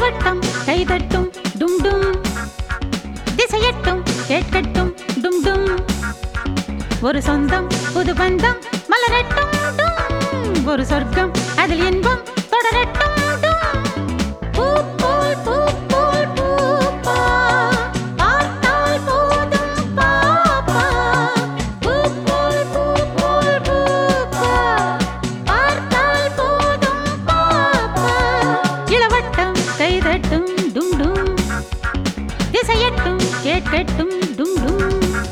இளவட்டம் கைதட்டும் டும் டும் திசையட்டும் கேட்கட்டும் டும் டும் ஒரு சொந்தம் புது பந்தம் மலரட்டும் டும் ஒரு சொர்க்கம் அதில் இன்பம் தொடரட்டும் டும் பூ போல் பூ போல் பூப்பா பார்த்தால் போதும் பாப்பா பூ போல் பூ போல் பூப்பா பார்த்தால் போதும் பாப்பா இளவட்டம் கைதட்டும் டும் டும் திசையட்டும் கேட்கட்டும் டும் டும்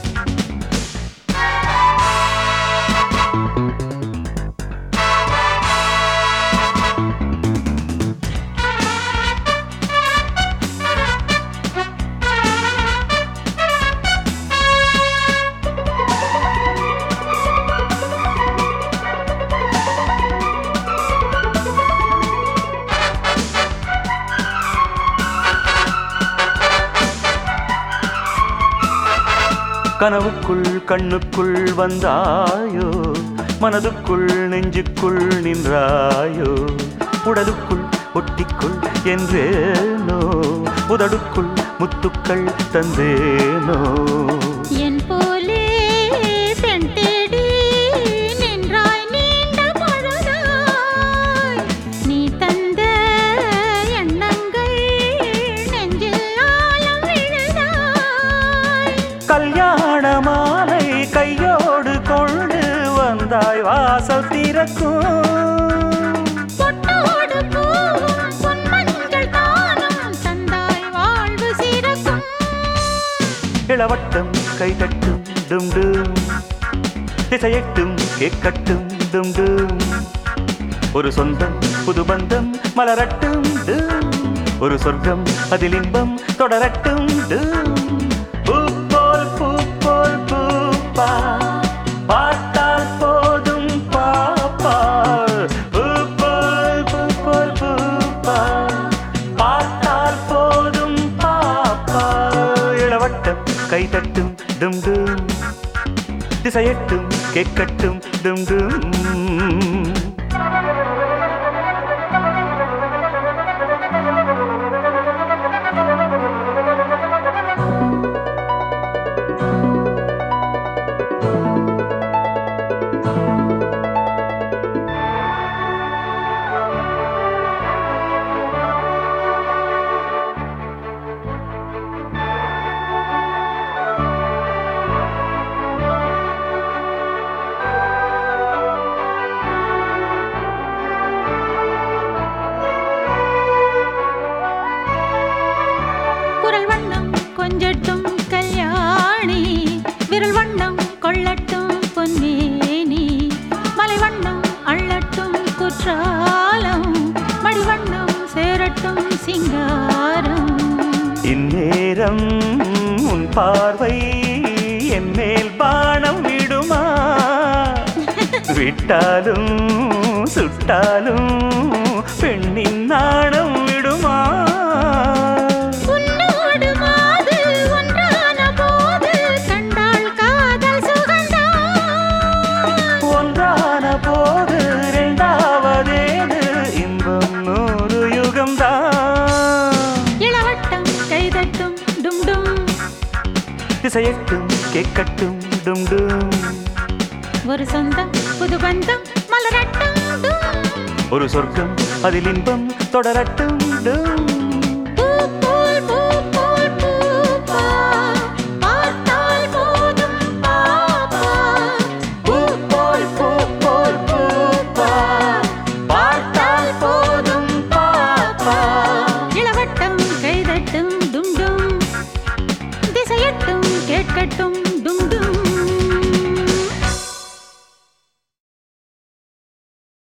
கனவுக்குள் கண்ணுக்குள் வந்தாயோ மனதுக்குள் நெஞ்சுக்குள் நின்றாயோ உடலுக்குள் ஒட்டிக்குள் என்றேனோ உதடுக்குள் முத்துக்கள் தந்தேனோ என் போலே பெண் தேடி நின்றாய் நீண்ட பொழுதாய் நீ தந்த எண்ணங்கள் நெஞ்சில் ஆழம் விழுதாய் கல்யாண மாலை கையோடு கொண்டு வந்தாய் வாசல் திறக்கும் பொட்டோடு பூவும் பொன்மஞ்சள் தானும் தந்தாய் வாழ்வு சிறக்கும் இளவட்டம் கைதட்டும் டும் டும் திசையட்டும் கேட்கட்டும் டும் டும் ஒரு சொந்தம் புது பந்தம் மலரட்டும் டும் ஒரு சொர்க்கம் அதில் இன்பம் தொடரட்டும் டும் பூ போல் பூ போல் பூப்பா பார்த்தால் போதும் பாப்பா பூ போல் பூ போல் பூப்பா பார்த்தால் போதும் பாப்பா இளவட்டம் கைதட்டும் டும் டும் திசையட்டும் கேட்கட்டும் டும் டும் குரல் வண்ணம் கொஞ்சட்டும் கல்யாணி விரல் வண்ணம் கொள்ளட்டும் பொன்மேனி மலை வண்ணம் அள்ளட்டும் குற்றாலம் மடி வண்ணம் சேரட்டும் சிங்காரம் இந்நேரம் உன் பார்வை என் மேல் பானம் விடுமா விட்டாலும் சுட்டாலும் பெண்ணின் நாணம் விடுமா உன்னோடு மாது ஒன்றான போது கண்டாள் காதல் சுகந்தான் ஒன்றான போது இரண்டாவதேது இன்பம் நூறு யுகம்தான் இளவட்டம் கைதட்டும் டும் டும் திசையட்டும் கேட்கட்டும் டும் டும் ஒரு சொந்தம் புது பந்தம் மலரட்டும் டும் ஒரு சொர்க்கம் அதில் இன்பம் தொடரட்டும் டும்